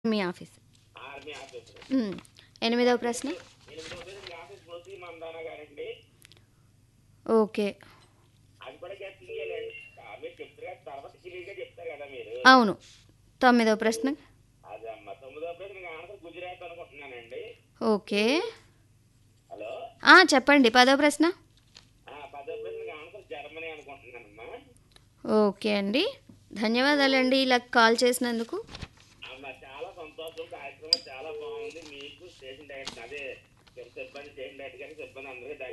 మీ office army officer మ్మ్. ఎనిమిదవ ప్రశ్న ఎనిమిదో తేదీ మీ ఆఫీస్ మూసి మందానా గారండి ఓకే అది కూడా గెస్ట్ చేయాలండి మీరు చెప్తారు కదా తర్వాత క్లియర్గా చెప్తారు కదా మీరు అవును తొమ్మిదవ ప్రశ్న అది అమ్మ తొమ్మిదో పేరు నేను ఆన్సర్ గుజరాత్ అనుకుంటున్నానండి ఓకే హలో ఆ, చెప్పండి పదవ ప్రశ్న ఆ, పదో పేరు నేను ఆన్సర్ జర్మనీ అనుకుంటున్నానమ్మా ఓకే అండి ధన్యవాదాలండి ఇలా కాల్ చేసినందుకు అమ్మ చాలా సంతోషం కార్యక్రమం చాలా బాగుంది మీకు స్టేషన్ డైరెక్టర్ అదే సిబ్బంది స్టేషన్ డైరెక్టర్ గారికి సిబ్బంది అందరికీ